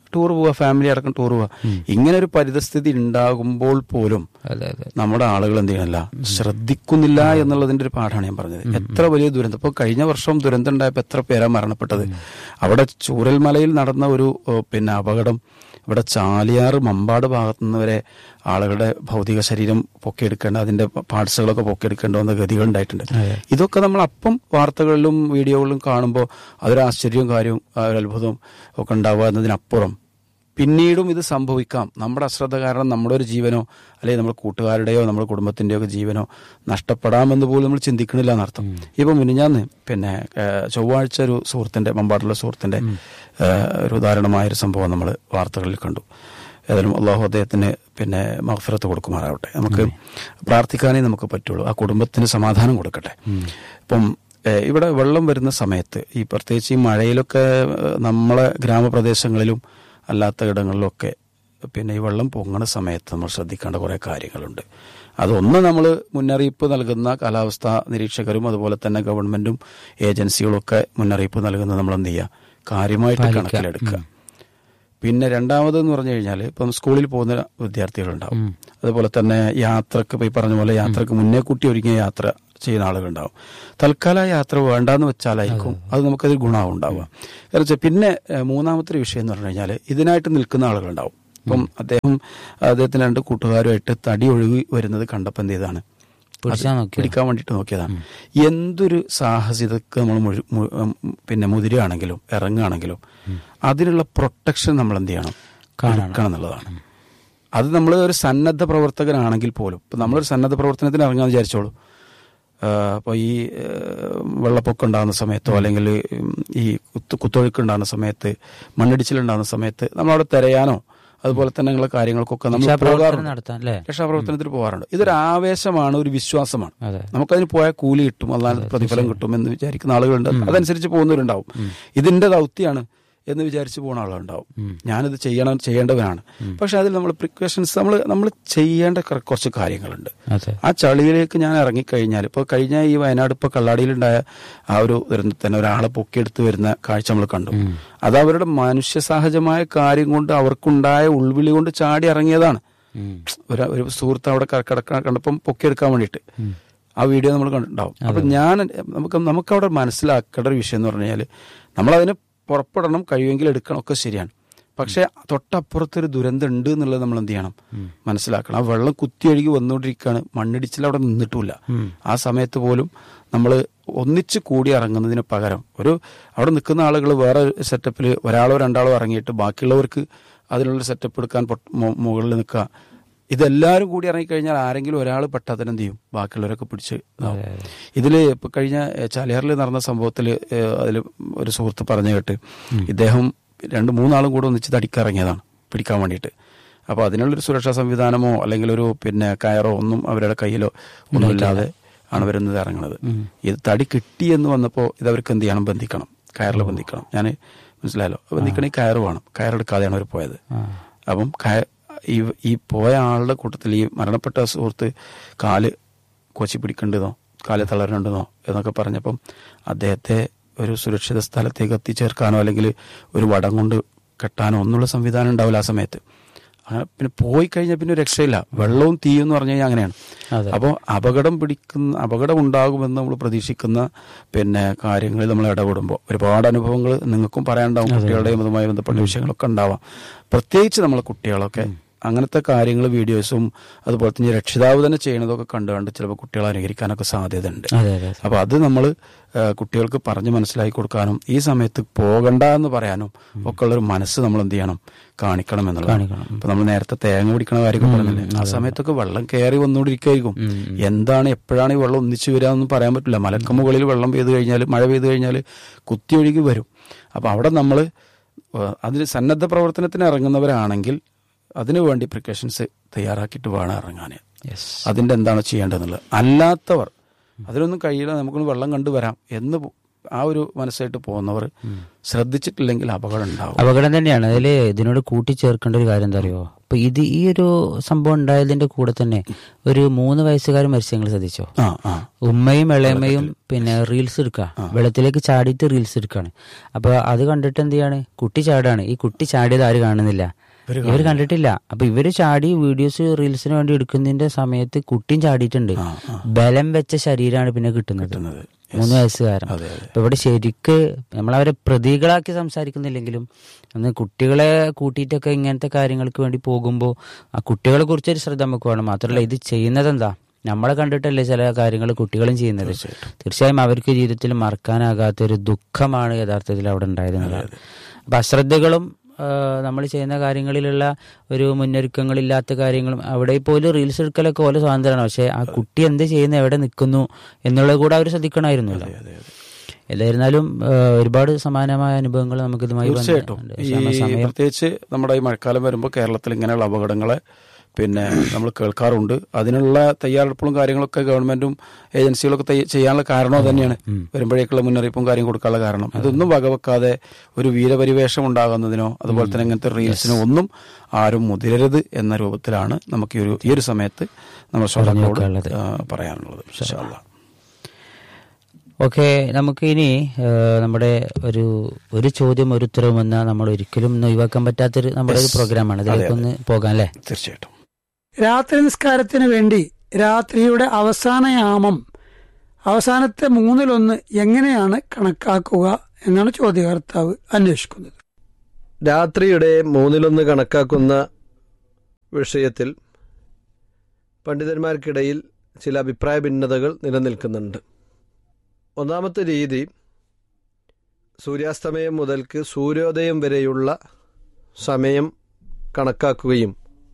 ടൂർ പോവുക ഫാമിലി അടക്കം ടൂർ പോവുക ഇങ്ങനെ ഒരു പരിതസ്ഥിതി ഉണ്ടാകുമ്പോൾ പോലും അതെ അതെ നമ്മുടെ ആളുകൾ എന്ത് ചെയ്യണല്ല ശ്രദ്ധിക്കുന്നില്ല എന്നുള്ളതിന്റെ ഒരു പാഠമാണ് ഞാൻ പറഞ്ഞത് എത്ര വലിയ ദുരന്തം ഇപ്പൊ കഴിഞ്ഞ വർഷം ദുരന്തം ഉണ്ടായപ്പോൾ എത്ര പേരാ മരണപ്പെട്ടത് അവിടെ ചൂരൽമലയിൽ നടന്ന ഒരു ഏഹ്, പിന്നെ അപകടം ഇവിടെ ചാലിയാർ മമ്പാട് ഭാഗത്തു നിന്ന് വരെ ആളുകളുടെ ഭൗതിക ശരീരം പൊക്കിയെടുക്കേണ്ട അതിന്റെ പാർട്സുകളൊക്കെ പൊക്കിയെടുക്കേണ്ട വന്ന ഗതികൾ ഉണ്ടായിട്ടുണ്ട് ഇതൊക്കെ നമ്മൾ അപ്പം വാർത്തകളിലും വീഡിയോകളിലും കാണുമ്പോൾ അതൊരു ആശ്ചര്യവും കാര്യവും ആ ഒരു അത്ഭുതവും ഒക്കെ ഉണ്ടാവുക എന്നതിനപ്പുറം പിന്നീടും ഇത് സംഭവിക്കാം നമ്മുടെ അശ്രദ്ധ കാരണം നമ്മുടെ ഒരു ജീവനോ അല്ലെങ്കിൽ നമ്മുടെ കൂട്ടുകാരുടെയോ നമ്മുടെ കുടുംബത്തിന്റെയോ ഒക്കെ ജീവനോ നഷ്ടപ്പെടാമെന്ന് പോലും നമ്മൾ ചിന്തിക്കണില്ല എന്നർത്ഥം ഇപ്പൊ മിനിഞ്ഞാന്ന് പിന്നെ ഏഹ്, ചൊവ്വാഴ്ച ഒരു സുഹൃത്തിന്റെ മമ്പാടുള്ള സുഹൃത്തിന്റെ ഏഹ്, ഒരു ഉദാഹരണമായ ഒരു സംഭവം നമ്മൾ വാർത്തകളിൽ കണ്ടു ഏതായാലും അള്ളാഹു അദ്ദേഹത്തിന് പിന്നെ മഹഫിറത്ത് കൊടുക്കുമാറാവട്ടെ നമുക്ക് പ്രാർത്ഥിക്കാനേ നമുക്ക് പറ്റുള്ളൂ ആ കുടുംബത്തിന് സമാധാനം കൊടുക്കട്ടെ ഇപ്പം ഏഹ്, ഇവിടെ വെള്ളം വരുന്ന സമയത്ത് ഈ പ്രത്യേകിച്ച് ഈ മഴയിലൊക്കെ ഏഹ്, നമ്മളെ ഗ്രാമപ്രദേശങ്ങളിലും അല്ലാത്ത ഇടങ്ങളിലൊക്കെ പിന്നെ ഈ വെള്ളം പൊങ്ങണ സമയത്ത് നമ്മൾ ശ്രദ്ധിക്കേണ്ട കുറേ കാര്യങ്ങളുണ്ട് അതൊന്ന് നമ്മൾ മുന്നറിയിപ്പ് നൽകുന്ന കാലാവസ്ഥാ നിരീക്ഷകരും അതുപോലെ തന്നെ ഗവൺമെന്റും ഏജൻസികളും ഒക്കെ മുന്നറിയിപ്പ് നൽകുന്നത് നമ്മൾ എന്ത് ചെയ്യുക കാര്യമായിട്ട് കണക്കിലെടുക്കുക പിന്നെ രണ്ടാമത് എന്ന് പറഞ്ഞു കഴിഞ്ഞാൽ ഇപ്പം സ്കൂളിൽ പോകുന്ന വിദ്യാർത്ഥികളുണ്ടാവും അതുപോലെ തന്നെ യാത്രക്ക് ഇപ്പൊ ഈ പറഞ്ഞ പോലെ യാത്രക്ക് മുന്നേ കൂട്ടി ഒരുങ്ങിയ യാത്ര ചെയ്യുന്ന ആളുകളുണ്ടാവും തൽക്കാലം ആ യാത്ര വേണ്ടാന്ന് വെച്ചാലായിരിക്കും അത് നമുക്കത് ഗുണമാവും ഉണ്ടാവുക കാരണം വെച്ചാൽ പിന്നെ ഏഹ്, മൂന്നാമത്തെ ഒരു വിഷയം എന്ന് പറഞ്ഞു കഴിഞ്ഞാൽ ഇതിനായിട്ട് നിൽക്കുന്ന ആളുകളുണ്ടാവും ഇപ്പം അദ്ദേഹം അദ്ദേഹത്തിന് രണ്ട് കൂട്ടുകാരുമായിട്ട് തടി ഒഴുകി വരുന്നത് കണ്ടപ്പോൾ എന്ത് ചെയ്താണ് പിടിച്ചാ നോക്കിയോ? പിടിക്കാൻ വേണ്ടിയിട്ട് നോക്കിയതാണ് എന്തൊരു സാഹസികതക്ക് നമ്മൾ മുഴു- മു- ഉം, പിന്നെ മുതിരുകയാണെങ്കിലും ഇറങ്ങുകയാണെങ്കിലും അതിനുള്ള പ്രൊട്ടക്ഷൻ നമ്മൾ എന്ത് ചെയ്യണം എടുക്കണം എന്നുള്ളതാണ് അത് നമ്മൾ ഒരു സന്നദ്ധ പ്രവർത്തകനാണെങ്കിൽ പോലും ഇപ്പൊ നമ്മളൊരു സന്നദ്ധ പ്രവർത്തനത്തിന് ഇറങ്ങാന്ന് വിചാരിച്ചോളൂ അപ്പോൾ ഈ ഏഹ്, വെള്ളപ്പൊക്കം ഉണ്ടാകുന്ന സമയത്തോ അല്ലെങ്കിൽ ഉം, ഈ കുത്ത് കുത്തൊഴുക്ക് ഉണ്ടാകുന്ന സമയത്ത് മണ്ണിടിച്ചിലുണ്ടാകുന്ന സമയത്ത് നമ്മളവിടെ തിരയാനോ അതുപോലെ തന്നെ ഉള്ള കാര്യങ്ങൾക്കൊക്കെ നമ്മൾ രക്ഷാപ്രവർത്തനം പോകാറുണ്ട് നടത്താൻ അല്ലേ രക്ഷാപ്രവർത്തനത്തിന് പോകാറുണ്ട് ഇതൊരു ആവേശമാണ് ഒരു വിശ്വാസമാണ് അതെ നമുക്കതിന് പോയാൽ കൂലി കിട്ടും അല്ലാതെ പ്രതിഫലം കിട്ടും എന്ന് വിചാരിക്കുന്ന ആളുകളുണ്ട് അതനുസരിച്ച് പോകുന്നവരുണ്ടാവും ഇതിന്റെ ദൗത്യമാണ് എന്ന് വിചാരിച്ച് പോകുന്ന ആളുകളുണ്ടാവും ഞാനിത് ചെയ്യണം ചെയ്യേണ്ടവനാണ് പക്ഷെ അതിൽ നമ്മൾ പ്രിക്കോഷൻസ് നമ്മൾ നമ്മൾ ചെയ്യേണ്ട കുറ- കുറച്ച് കാര്യങ്ങളുണ്ട് അതെ ആ ചളിയിലേക്ക് ഞാൻ ഇറങ്ങിക്കഴിഞ്ഞാൽ ഇപ്പോൾ കഴിഞ്ഞ ഈ വയനാട് ഇപ്പോൾ കള്ളാടിയിലുണ്ടായ ആ ഒരു ദുരന്തത്തിൽ തന്നെ ഒരാളെ പൊക്കിയെടുത്ത് വരുന്ന കാഴ്ച നമ്മൾ കണ്ടു അത് അവരുടെ മനുഷ്യ സഹജമായ കാര്യം കൊണ്ട് അവർക്കുണ്ടായ ഉൾവിളി കൊണ്ട് ചാടി ഇറങ്ങിയതാണ് ഉം. ഒരു ഒരു സുഹൃത്ത് അവിടെ ക- കിടക്ക കണ്ടപ്പം പൊക്കിയെടുക്കാൻ വേണ്ടിയിട്ട് ആ വീഡിയോ നമ്മൾ കണ്ടിട്ടുണ്ടാവും അപ്പൊ ഞാൻ നമുക്ക് നമുക്കവിടെ മനസ്സിലാക്കേണ്ട ഒരു വിഷയം എന്ന് പറഞ്ഞു കഴിഞ്ഞാൽ നമ്മളതിന് പുറപ്പെടണം കഴിയുമെങ്കിൽ എടുക്കണം ഒക്കെ ശരിയാണ് പക്ഷെ തൊട്ടപ്പുറത്തൊരു ദുരന്തം ഉണ്ട് എന്നുള്ളത് നമ്മൾ എന്ത് ചെയ്യണം മനസ്സിലാക്കണം ആ വെള്ളം കുത്തിയൊഴുകി വന്നുകൊണ്ടിരിക്കുകയാണ് മണ്ണിടിച്ചിൽ അവിടെ നിന്നിട്ടുമില്ല ആ സമയത്ത് പോലും നമ്മൾ ഒന്നിച്ച് കൂടി ഇറങ്ങുന്നതിന് പകരം ഒരു അവിടെ നിൽക്കുന്ന ആളുകൾ വേറെ സെറ്റപ്പിൽ ഒരാളോ രണ്ടാളോ ഇറങ്ങിയിട്ട് ബാക്കിയുള്ളവർക്ക് അതിനുള്ള സെറ്റപ്പ് എടുക്കാൻ പൊട്ട്- മു- മുകളിൽ നിൽക്കുക ഇതെല്ലാവരും കൂടി ഇറങ്ങിക്കഴിഞ്ഞാൽ ആരെങ്കിലും ഒരാൾ പെട്ടാൽ തന്നെ എന്ത് ചെയ്യും ബാക്കിയുള്ളവരൊക്കെ പിടിച്ച് ഇതാവും. ഇതില് ഇപ്പൊ കഴിഞ്ഞ ഏഹ്, ചാലിയാറിൽ നടന്ന സംഭവത്തിൽ അതിൽ ഒരു സുഹൃത്ത് പറഞ്ഞു കേട്ട് ഇദ്ദേഹം രണ്ട് മൂന്നാളും കൂടെ ഒന്നിച്ച് തടിക്കിറങ്ങിയതാണ് പിടിക്കാൻ വേണ്ടിയിട്ട് അപ്പോൾ അതിനുള്ളൊരു സുരക്ഷാ സംവിധാനമോ അല്ലെങ്കിൽ ഒരു പിന്നെ കയറോ ഒന്നും അവരുടെ കയ്യിലോ ഒന്നുമില്ലാതെ ആണ് വരുന്നത് ഇറങ്ങുന്നത് ഇത് തടി കിട്ടി എന്ന് വന്നപ്പോൾ ഇത് അവർക്ക് എന്ത് ചെയ്യണം ബന്ധിക്കണം കയറിൽ ബന്ധിക്കണം ഞാൻ മനസ്സിലായല്ലോ ബന്ധിക്കണമെങ്കിൽ കയറ് വേണം കയറെടുക്കാതെയാണ് അവർ പോയത് അപ്പം കയ ഈ ഈ പോയ ആളുടെ കൂട്ടത്തിൽ ഈ മരണപ്പെട്ട സുഹൃത്ത് കാല് കൊച്ചി പിടിക്കേണ്ടതോ കാല് തളരേണ്ടതോ എന്നൊക്കെ പറഞ്ഞപ്പം അദ്ദേഹത്തെ ഒരു സുരക്ഷിത സ്ഥലത്തേക്ക് എത്തിച്ചേർക്കാനോ അല്ലെങ്കിൽ ഒരു വടം കൊണ്ട് കെട്ടാനോ ഒന്നുള്ള സംവിധാനം ഉണ്ടാവില്ല ആ സമയത്ത് അങ്ങനെ പിന്നെ പോയി കഴിഞ്ഞാൽ പിന്നെ ഒരു രക്ഷയില്ല വെള്ളവും തീയും എന്ന് പറഞ്ഞു കഴിഞ്ഞാൽ അങ്ങനെയാണ് അതെ. അപ്പോൾ അപകടം പിടിക്കുന്ന അപകടം ഉണ്ടാകുമെന്ന് നമ്മൾ പ്രതീക്ഷിക്കുന്ന പിന്നെ കാര്യങ്ങളിൽ നമ്മൾ ഇടപെടുമ്പോൾ ഒരുപാട് അനുഭവങ്ങൾ നിങ്ങൾക്കും പറയാനുണ്ടാവും കുട്ടികളുടെയും അതുമായി ബന്ധപ്പെട്ട വിഷയങ്ങളൊക്കെ ഉണ്ടാവാം പ്രത്യേകിച്ച് നമ്മളെ കുട്ടികളൊക്കെ അങ്ങനത്തെ കാര്യങ്ങൾ വീഡിയോസും അതുപോലെ തന്നെ രക്ഷിതാവ് തന്നെ ചെയ്യണതൊക്കെ കണ്ടു കണ്ട് ചിലപ്പോൾ കുട്ടികളെ അനുകരിക്കാനൊക്കെ സാധ്യതയുണ്ട് അതെ അതെ അപ്പൊ അത് നമ്മൾ കുട്ടികൾക്ക് പറഞ്ഞ് മനസ്സിലാക്കി കൊടുക്കാനും ഈ സമയത്ത് പോകണ്ട എന്ന് പറയാനും ഒക്കെ ഉള്ളൊരു മനസ്സ് നമ്മൾ എന്ത് ചെയ്യണം കാണിക്കണം എന്നുള്ളത് കാണിക്കണം. ഇപ്പൊ നമ്മൾ നേരത്തെ തേങ്ങ പിടിക്കണ കാര്യമൊക്കെ പറഞ്ഞില്ലേ ആ സമയത്തൊക്കെ വെള്ളം കയറി വന്നുകൊണ്ടിരിക്കുമായിരിക്കും എന്താണ് എപ്പോഴാണ് ഈ വെള്ളം ഒന്നിച്ചു വരിക എന്നൊന്നും പറയാൻ പറ്റില്ല മലക്കമുകളിൽ വെള്ളം പെയ്തു കഴിഞ്ഞാൽ മഴ പെയ്തു കഴിഞ്ഞാൽ കുത്തിയൊഴുകി വരും അപ്പൊ അവിടെ നമ്മൾ അതിന് സന്നദ്ധ പ്രവർത്തനത്തിന് ഇറങ്ങുന്നവരാണെങ്കിൽ അതിനു വേണ്ടി പ്രിക്കോഷൻസ് തയ്യാറാക്കിയിട്ട് വേണം ഇറങ്ങാൻ യെസ് അതിന്റെ എന്താണ് ചെയ്യേണ്ടതെന്നുള്ളത് അല്ലാത്തവർ അതിനൊന്നും കഴിയില്ല നമുക്കൊന്ന് വെള്ളം കണ്ടുവരാം എന്ന് ആ ഒരു മനസ്സായിട്ട് പോകുന്നവർ ശ്രദ്ധിച്ചിട്ടില്ലെങ്കിൽ അപകടം ഉണ്ടാവും അപകടം തന്നെയാണ് അതിൽ ഇതിനോട് കൂട്ടിച്ചേർക്കേണ്ട ഒരു കാര്യം എന്താ അറിയോ അപ്പൊ ഇത് ഈ ഒരു സംഭവം ഉണ്ടായതിന്റെ കൂടെ തന്നെ ഒരു മൂന്ന് വയസ്സുകാരൻ മരിച്ച നിങ്ങൾ ശ്രദ്ധിച്ചോ ആ ആ ഉമ്മയും ഇളയമ്മയും പിന്നെ റീൽസ് എടുക്കുക വെള്ളത്തിലേക്ക് ചാടിയിട്ട് റീൽസ് എടുക്കാണ് അപ്പൊ അത് കണ്ടിട്ട് എന്ത് ചെയ്യാണ് കുട്ടി ചാടാണ് ഈ കുട്ടി ചാടിയത് ആര് കാണുന്നില്ല ഇവർ കണ്ടിട്ടില്ല അപ്പൊ ഇവര് ചാടി വീഡിയോസ് റീൽസിന് വേണ്ടി എടുക്കുന്നതിന്റെ സമയത്ത് കുട്ടിയും ചാടിയിട്ടുണ്ട് ബലം വെച്ച ശരീരമാണ് പിന്നെ കിട്ടുന്നത് കിട്ടുന്നത്. മൂന്ന് വയസ്സുകാരൻ അതെ അതെ അപ്പൊ ഇവിടെ ശരിക്ക് നമ്മളവരെ പ്രതികളാക്കി സംസാരിക്കുന്നില്ലെങ്കിലും അന്ന് കുട്ടികളെ കൂട്ടിയിട്ടൊക്കെ ഇങ്ങനത്തെ കാര്യങ്ങൾക്ക് വേണ്ടി പോകുമ്പോൾ ആ കുട്ടികളെ കുറിച്ചൊരു ശ്രദ്ധ നമുക്ക് വേണം മാത്രമല്ല ഇത് ചെയ്യുന്നത് എന്താ നമ്മളെ കണ്ടിട്ടല്ലേ ചില കാര്യങ്ങൾ കുട്ടികളും ചെയ്യുന്നത് തീർച്ചയായും അവർക്ക് ജീവിതത്തിൽ മറക്കാനാകാത്ത ഒരു ദുഃഖമാണ് യഥാർത്ഥത്തിൽ അവിടെ ഉണ്ടായത് എന്നുള്ളതാണ് അപ്പൊ അശ്രദ്ധകളും നമ്മൾ ചെയ്യുന്ന കാര്യങ്ങളിലുള്ള ഒരു മുന്നൊരുക്കങ്ങളില്ലാത്ത കാര്യങ്ങളും അവിടെ പോലും റീൽസ് എടുക്കലൊക്കെ ഓരോ സ്വാതന്ത്ര്യമാണ് പക്ഷെ ആ കുട്ടി എന്ത് ചെയ്യുന്നു എവിടെ നിൽക്കുന്നു എന്നുള്ളത് കൂടെ അവർ ശ്രദ്ധിക്കണമായിരുന്നല്ലോ എന്തായിരുന്നാലും ആ, ഒരുപാട് സമാനമായ അനുഭവങ്ങൾ നമുക്ക് ഇതുമായി തീർച്ചയായിട്ടും ഈ പ്രത്യേകിച്ച് നമ്മുടെ ഈ മഴക്കാലം വരുമ്പോൾ കേരളത്തിൽ ഇങ്ങനെയുള്ള അപകടങ്ങളെ പിന്നെ നമ്മൾ കേൾക്കാറുണ്ട് അതിനുള്ള തയ്യാറെടുപ്പും കാര്യങ്ങളൊക്കെ ഗവൺമെന്റും ഏജൻസികളൊക്കെ തയ്യ- ചെയ്യാനുള്ള കാരണം അത് തന്നെയാണ് വരുമ്പോഴേക്കുള്ള മുന്നറിയിപ്പും കാര്യം കൊടുക്കാനുള്ള കാരണം ഇതൊന്നും വകവെക്കാതെ ഒരു വീരപരിവേഷം ഉണ്ടാകുന്നതിനോ അതുപോലെ തന്നെ ഇങ്ങനത്തെ റീൽസിനോ ഒന്നും ആരും മുതിരരുത് എന്ന രൂപത്തിലാണ് നമുക്ക് ഈ ഒരു ഈ ഒരു സമയത്ത് നമ്മൾ ശ്രോതാക്കളോട് വെക്കാനുള്ളത്. ആ, പറയാനുള്ളത് ഇൻഷാ അല്ലാ. ഓക്കെ നമുക്ക് ഇനി ആ, നമ്മുടെ ഒരു ഒരു ചോദ്യം ഒരു ഉത്തരവും എന്ന നമ്മൾ ഒരിക്കലും ഒന്ന് ഒഴിവാക്കാൻ പറ്റാത്തൊരു നമ്മുടെ ഒരു പ്രോഗ്രാമാണ് അതിലേക്കൊന്ന് പോകാം അല്ലേ തീർച്ചയായിട്ടും രാത്രി നിസ്കാരത്തിന് വേണ്ടി രാത്രിയുടെ അവസാന യാമം അവസാനത്തെ മൂന്നിലൊന്ന് എങ്ങനെയാണ് കണക്കാക്കുക എന്നാണ് ചോദ്യകർത്താവ് അന്വേഷിക്കുന്നത് രാത്രിയുടെ മൂന്നിലൊന്ന് കണക്കാക്കുന്ന വിഷയത്തിൽ പണ്ഡിതന്മാർക്കിടയിൽ ചില അഭിപ്രായ ഭിന്നതകൾ നിലനിൽക്കുന്നുണ്ട് ഒന്നാമത്തെ രീതി സൂര്യാസ്തമയം മുതൽക്ക് സൂര്യോദയം വരെയുള്ള സമയം കണക്കാക്കുകയും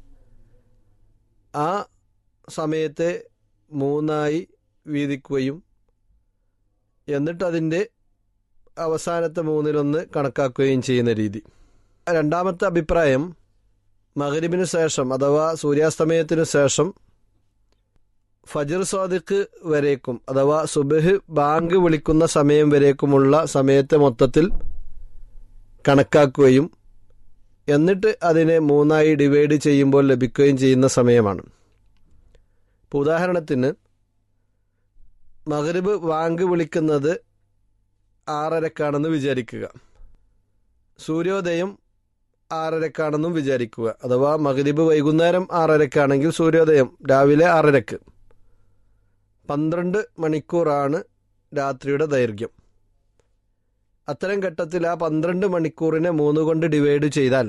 ആ സമയത്തെ മൂന്നായി വീതിക്കുകയും എന്നിട്ടതിൻ്റെ അവസാനത്തെ മൂന്നിലൊന്ന് കണക്കാക്കുകയും ചെയ്യുന്ന രീതി രണ്ടാമത്തെ അഭിപ്രായം മകരിബിന് ശേഷം അഥവാ സൂര്യാസ്തമയത്തിനു ശേഷം ഫജർ സ്വാദിഖ് വരേക്കും അഥവാ സുബഹ് ബാങ്ക് വിളിക്കുന്ന സമയം വരേക്കുമുള്ള സമയത്തെ മൊത്തത്തിൽ കണക്കാക്കുകയും എന്നിട്ട് അതിനെ മൂന്നായി ഡിവൈഡ് ചെയ്യുമ്പോൾ ലഭിക്കുകയും ചെയ്യുന്ന സമയമാണ് ഇപ്പോൾ ഉദാഹരണത്തിന് മകരിബ് ബാങ്ക് വിളിക്കുന്നത് ആറരക്കാണെന്ന് വിചാരിക്കുക സൂര്യോദയം ആറരക്കാണെന്നും വിചാരിക്കുക അഥവാ മകരിബ് വൈകുന്നേരം ആറരക്കാണെങ്കിൽ സൂര്യോദയം രാവിലെ ആറരക്ക് പന്ത്രണ്ട് മണിക്കൂറാണ് രാത്രിയുടെ ദൈർഘ്യം അത്തരം ഘട്ടത്തിൽ ആ പന്ത്രണ്ട് മണിക്കൂറിനെ മൂന്ന് കൊണ്ട് ഡിവൈഡ് ചെയ്താൽ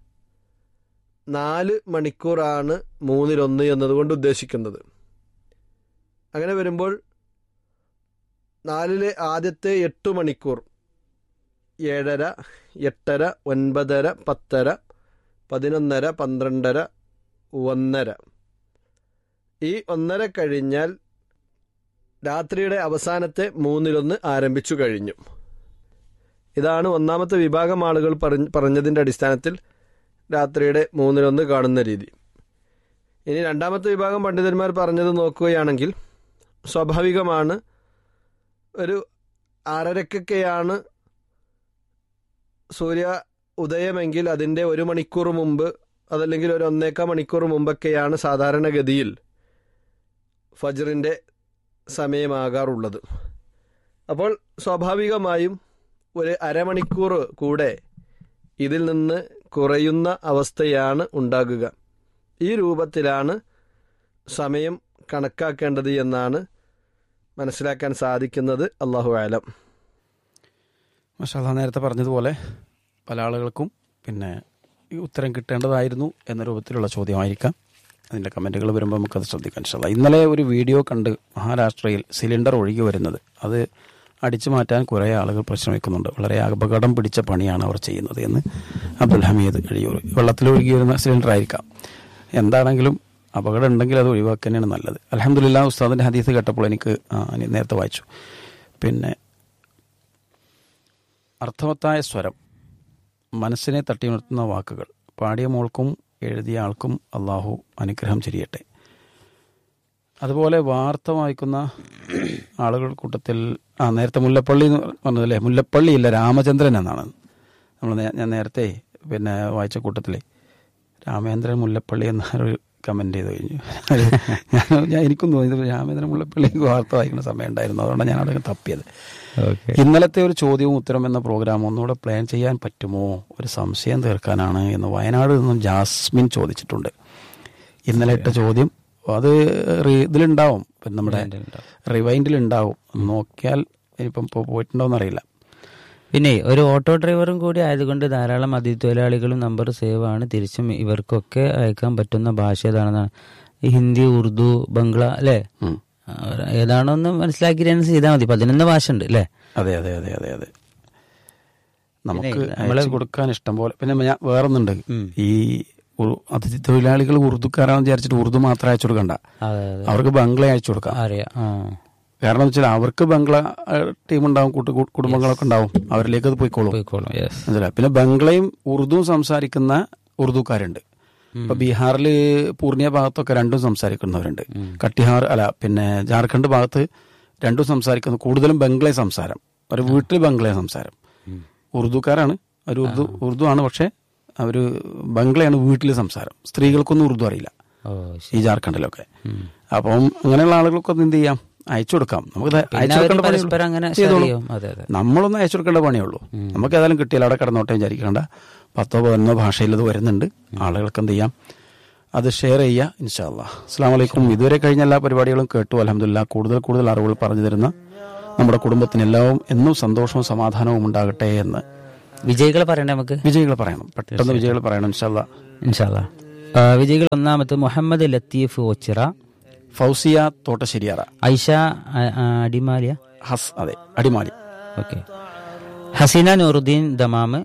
നാല് മണിക്കൂറാണ് മൂന്നിലൊന്ന് എന്നതുകൊണ്ട് ഉദ്ദേശിക്കുന്നത് അങ്ങനെ വരുമ്പോൾ നാലിലെ ആദ്യത്തെ എട്ട് മണിക്കൂർ ഏഴര എട്ടര ഒൻപതര പത്തര പതിനൊന്നര പന്ത്രണ്ടര ഒന്നര ഈ ഒന്നര കഴിഞ്ഞാൽ രാത്രിയുടെ അവസാനത്തെ മൂന്നിലൊന്ന് ആരംഭിച്ചു കഴിഞ്ഞു ഇതാണ് ഒന്നാമത്തെ വിഭാഗം ആളുകൾ പറഞ്ഞ- പറഞ്ഞതിൻ്റെ അടിസ്ഥാനത്തിൽ രാത്രിയുടെ മൂന്നിലൊന്ന് കാണുന്ന രീതി ഇനി രണ്ടാമത്തെ വിഭാഗം പണ്ഡിതന്മാർ പറഞ്ഞത് നോക്കുകയാണെങ്കിൽ സ്വാഭാവികമാണ് ഒരു ആറരക്കൊക്കെയാണ് സൂര്യ ഉദയമെങ്കിൽ അതിൻ്റെ ഒരു മണിക്കൂർ മുമ്പ് അതല്ലെങ്കിൽ ഒരു ഒന്നേക്കാ മണിക്കൂർ മുമ്പൊക്കെയാണ് സാധാരണഗതിയിൽ ഫജറിൻ്റെ സമയമാകാറുള്ളത് അപ്പോൾ സ്വാഭാവികമായും ഒരു അരമണിക്കൂർ കൂടെ ഇതിൽ നിന്ന് കുറയുന്ന അവസ്ഥയാണ് ഉണ്ടാകുക ഈ രൂപത്തിലാണ് സമയം കണക്കാക്കേണ്ടത് എന്നാണ് മനസ്സിലാക്കാൻ സാധിക്കുന്നത് അള്ളാഹു ആലം മഷാല നേരത്തെ പറഞ്ഞതുപോലെ പല ആളുകൾക്കും പിന്നെ ഈ ഉത്തരം കിട്ടേണ്ടതായിരുന്നു എന്ന രൂപത്തിലുള്ള ചോദ്യമായിരിക്കാം അതിൻ്റെ കമൻറ്റുകൾ വരുമ്പോൾ നമുക്കത് ശ്രദ്ധിക്കാൻ ശ്രദ്ധിക്കാം ഇന്നലെ ഒരു വീഡിയോ കണ്ട് മഹാരാഷ്ട്രയിൽ സിലിണ്ടർ ഒഴുകി വരുന്നത് അത് അടിച്ചു മാറ്റാൻ കുറേ ആളുകൾ പരിശ്രമിക്കുന്നുണ്ട് വളരെ അപകടം പിടിച്ച പണിയാണ് അവർ ചെയ്യുന്നത് എന്ന് അബ്ദുൽ ഹമീദ് എഴിയൂർ വെള്ളത്തിൽ ഒഴുകി വരുന്ന സിലിണ്ടർ ആയിരിക്കാം എന്താണെങ്കിലും അപകടം ഉണ്ടെങ്കിൽ അത് ഒഴിവാക്കുക തന്നെയാണ് നല്ലത് അലഹമുല്ല ഉസ്താദിൻ്റെ ഹദീസ് കേട്ടപ്പോൾ എനിക്ക് ആ, നേരത്തെ വായിച്ചു പിന്നെ അർത്ഥവത്തായ സ്വരം മനസ്സിനെ തട്ടിയുണർത്തുന്ന വാക്കുകൾ പാടിയ മോൾക്കും എഴുതിയ ആൾക്കും അള്ളാഹു അനുഗ്രഹം ചെയ്യട്ടെ അതുപോലെ വാർത്ത വായിക്കുന്ന ആളുകൾ കൂട്ടത്തിൽ ആ നേരത്തെ മുല്ലപ്പള്ളി എന്ന് പറഞ്ഞതല്ലേ മുല്ലപ്പള്ളി ഇല്ല രാമചന്ദ്രൻ എന്നാണ് നമ്മൾ നേ- ഞാൻ നേരത്തെ പിന്നെ വായിച്ച കൂട്ടത്തിൽ രാമേന്ദ്രൻ മുല്ലപ്പള്ളി എന്നൊരു കമന്റ് ചെയ്ത് കഴിഞ്ഞു അത് ഞാൻ ഞാൻ എനിക്കും തോന്നി ഇത് രാമേന്ദ്രൻ മുല്ലപ്പള്ളി വാർത്ത വായിക്കുന്ന സമയം ഉണ്ടായിരുന്നു അതുകൊണ്ടാണ് ഞാൻ അവിടെ തപ്പിയത് ഓക്കെ ഇന്നലത്തെ ഒരു ചോദ്യവും ഉത്തരം എന്ന പ്രോഗ്രാം ഒന്നുകൂടെ പ്ലാൻ ചെയ്യാൻ പറ്റുമോ ഒരു സംശയം തീർക്കാനാണ് എന്ന് വയനാട് നിന്നും ജാസ്മിൻ ചോദിച്ചിട്ടുണ്ട് ഇന്നലെ ഇട്ട ചോദ്യം അത് റി- ഇതിലുണ്ടാവും പിന്നെ നമ്മുടെ റിവൈൻഡിൽ ഉണ്ടാവും നോക്കിയാൽ ഇനിയിപ്പം ഇപ്പോൾ പോയിട്ടുണ്ടോന്ന് അറിയില്ല പിന്നെ ഒരു ഓട്ടോ ഡ്രൈവറും കൂടി ആയതുകൊണ്ട് ധാരാളം അതിഥി തൊഴിലാളികളും നമ്പർ സേവ് ആണ് തിരിച്ചും ഇവർക്കൊക്കെ അയക്കാൻ പറ്റുന്ന ഭാഷ ഏതാണെന്നാണ് ഈ ഹിന്ദി ഉറുദു ബംഗ്ല അല്ലേ ഉം. അവർ ഏതാണോ എന്ന് മനസ്സിലാക്കിയതിനു ചെയ്താൽ മതി പതിനൊന്ന് ഭാഷ ഉണ്ട് അല്ലേ അതെ അതെ അതെ അതെ അതെ നമുക്ക് പിന്നെ നമ്മള് അയച്ചു കൊടുക്കാൻ ഇഷ്ടം പോലെ പിന്നെ ഞാൻ വേറൊന്നുണ്ട് ഈ ഉ- അതിഥി തൊഴിലാളികൾ ഉറുദുക്കാരാണെന്ന് വിചാരിച്ചിട്ട് ഉറുദു മാത്രം അയച്ചു കൊടുക്കണ്ട അതെ അതെ അവർക്ക് ബംഗ്ല അയച്ചു കൊടുക്കാം അറിയാം ആ കാരണം എന്ന് വെച്ചാൽ അവർക്ക് ബംഗ്ല ടീം ഉണ്ടാവും കൂട്ടു കു- കുടുംബങ്ങളൊക്കെ ഉണ്ടാവും അവരിലേക്ക് അത് പോയിക്കോളും പോയിക്കോളും യെസ് മനസ്സിലായി പിന്നെ ബംഗ്ലയും ഉറുദുവും സംസാരിക്കുന്ന ഉറുദുക്കാരുണ്ട് ഇപ്പൊ ബീഹാറിൽ പൂർണിയ ഭാഗത്തൊക്കെ രണ്ടും സംസാരിക്കുന്നവരുണ്ട് കട്ടിഹാർ അല്ല പിന്നെ ജാർഖണ്ഡ് ഭാഗത്ത് രണ്ടും സംസാരിക്കുന്ന കൂടുതലും ബംഗ്ലേ സംസാരം ഒരു വീട്ടിൽ ബംഗ്ലേ സംസാരം ഉറുദുക്കാരാണ് ഒരു ഉറുദു ഉറുദു ആണ് പക്ഷെ അവര് ബംഗ്ലയാണ് വീട്ടിൽ സംസാരം സ്ത്രീകൾക്കൊന്നും ഉറുദു അറിയില്ല ഓ ഈ ജാർഖണ്ഡിലൊക്കെ അപ്പം അങ്ങനെയുള്ള ആളുകൾക്കൊക്കെ എന്ത് ചെയ്യാം അയച്ചു കൊടുക്കാം നമുക്ക് ഇത് പിന്നെ അയച്ചു അവര് കൊടുക്കേണ്ട പണിയുള്ളൂ. പരസ്പരം അങ്ങനെ ചെയ്തോളൂ. share ചെയ്യും. അതെ, അതെ. നമ്മളൊന്നും അയച്ചു കൊടുക്കേണ്ട പണിയുള്ളൂ നമുക്ക് ഏതായാലും കിട്ടിയാൽ അവിടെ കിടന്നോട്ടെ വിചാരിക്കേണ്ട പത്തോ പതിനൊന്നോ ഭാഷയിൽ ഇത് വരുന്നുണ്ട് ആളുകൾക്ക് എന്ത് ചെയ്യാം അത് ഷെയർ ചെയ്യുക ഇൻഷാല്ലാ അസ്സാം വലൈക്കും ഇതുവരെ കഴിഞ്ഞ എല്ലാ പരിപാടികളും കേട്ടു അലഹമില്ല കൂടുതൽ കൂടുതൽ അറിവുകൾ പറഞ്ഞു തരുന്ന നമ്മുടെ കുടുംബത്തിന് എല്ലാവും എന്നും സന്തോഷവും സമാധാനവും ഉണ്ടാകട്ടെ എന്ന് വിജയികളെ പറയണ്ടേ നമുക്ക് വിജയികൾ പറയണം പെട്ടെന്ന് വിജയികൾ പറയണം ഇൻഷാല്ല ഇൻഷാല്ല വിജയികൾ ഒന്നാമത്തെ മുഹമ്മദ് ലത്തീഫ് ഒച്ചിറ ഫൗസിയ തോട്ടശ്ശേരിയാറ ഐഷ ആ- ആ, അടിമാലിയ ഹസ് അതെ അടിമാലി ഓക്കെ ഹസീന നൂറുദ്ദീൻ ദമാമ്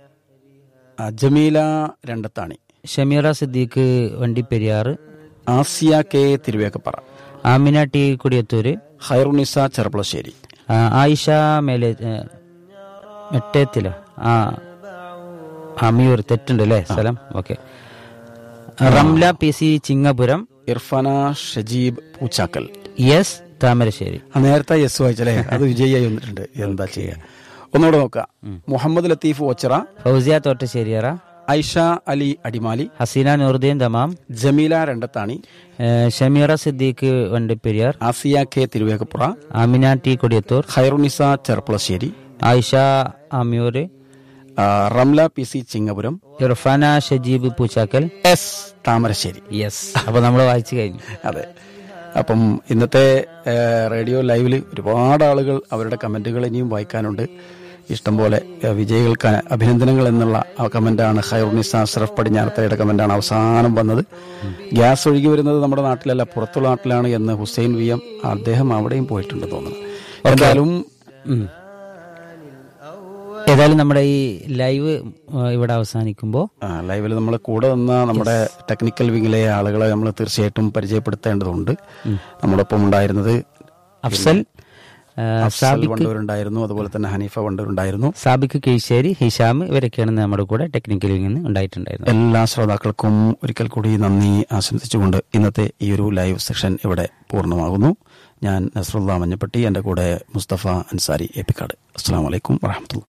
ആ, ജമീല രണ്ടത്താണി ഷമീറ സിദ്ദീഖ് വണ്ടിപ്പെരിയാർ ആസിയ കെ തിരുവേക്കപ്പറ ആമിന ടി കുടിയത്തൂര് ഹൈറുനിസ ചെർപ്പളശ്ശേരി ആ, ആയിഷ മേലെ ഏ, മെട്ടേത്തിലോ ആ അമിയൂർ തെറ്റുണ്ട് അല്ലേ സ്ഥലം okay Ramla P C Chingapuram Irfana Shajeeb Poochakkal S Thamarassery ആ നേരത്തെ യെസ് വായിച്ചല്ലേ അത് വിജയിയായി വന്നിട്ടുണ്ട് എന്താ ചെയ്യുക ഒന്നുകൂടെ നോക്കാം മുഹമ്മദ് ലത്തീഫ് ഓച്ചിറ ഫൗസിയ തോട്ടശ്ശേരിയറ ഐഷ അലി അടിമാലി ഹസീന നൂറുദ്ദീൻ ദമാം ജമീല രണ്ടത്താണി ഏ, ഷമീറ സിദ്ദീഖ് വണ്ടിപ്പെരിയാർ ആസിയ കെ തിരുവേക്കപ്പുറ ആമിന ടി കൊടിയത്തൂർ ഹൈറുനിസ ചെർപ്പളശ്ശേരി ആയിഷ അമിയൂർ ആ, Ramla P C Chingapuram Irfana Shajeeb Poochakkal S Thamarassery yes അപ്പൊ നമ്മൾ വായിച്ചു കഴിഞ്ഞു അതെ അപ്പം ഇന്നത്തെ ഏഹ്, റേഡിയോ ലൈവിൽ ഒരുപാട് ആളുകൾ അവരുടെ കമന്റുകൾ ഇനിയും വായിക്കാനുണ്ട് ഇഷ്ടംപോലെ ഏഹ്, വിജയികൾക്ക് അഭിനന്ദനങ്ങൾ എന്നുള്ള ആ കമന്റാണ് ഹൈറുനിസ അഷ്റഫ് പടിഞ്ഞാറത്തയുടെ കമന്റാണ് അവസാനം വന്നത് ഗ്യാസ് ഒഴുകി വരുന്നത് നമ്മുടെ നാട്ടിലല്ല പുറത്തുള്ള നാട്ടിലാണ് എന്ന് ഹുസൈൻ വി എം അദ്ദേഹം അവിടെയും പോയിട്ടുണ്ട് തോന്നുന്നു എന്തായാലും ഉം. ഏതായാലും നമ്മുടെ ഈ ലൈവ് ആ, ഇവിടെ അവസാനിക്കുമ്പോൾ ലൈവിൽ നമ്മൾ കൂടെ നിന്ന നമ്മുടെ ടെക്നിക്കൽ വിങ്ങിലെ ആളുകളെ നമ്മൾ തീർച്ചയായിട്ടും പരിചയപ്പെടുത്തേണ്ടതുണ്ട് നമ്മളൊപ്പം ഉണ്ടായിരുന്നത് അഫ്സൽ ആ, അഫ്സൽ സാബിക്ക് വണ്ടൂരുണ്ടായിരുന്നു അതുപോലെ തന്നെ ഹനീഫ വണ്ടൂരുണ്ടായിരുന്നു സാബിക്ക് കീഴ്ശ്ശേരി ഹിഷാം ഇവരൊക്കെയാണ് നമ്മുടെ കൂടെ ടെക്നിക്കൽ വിങ്ങിൽ നിന്ന് ഉണ്ടായിട്ടുണ്ടായിരുന്നത് എല്ലാ ശ്രോതാക്കൾക്കും ഒരിക്കൽ കൂടി നന്ദി ആശംസിച്ചുകൊണ്ട് ഇന്നത്തെ ഈ ഒരു ലൈവ് സെഷൻ ഇവിടെ പൂർണ്ണമാകുന്നു ഞാൻ നസ്രുല്ല മഞ്ഞപ്പട്ടി എൻ്റെ കൂടെ മുസ്തഫ അൻസാരി എപ്പിക്കാട് അസ്സാം വലൈക്കും വറഹമത്തുള്ള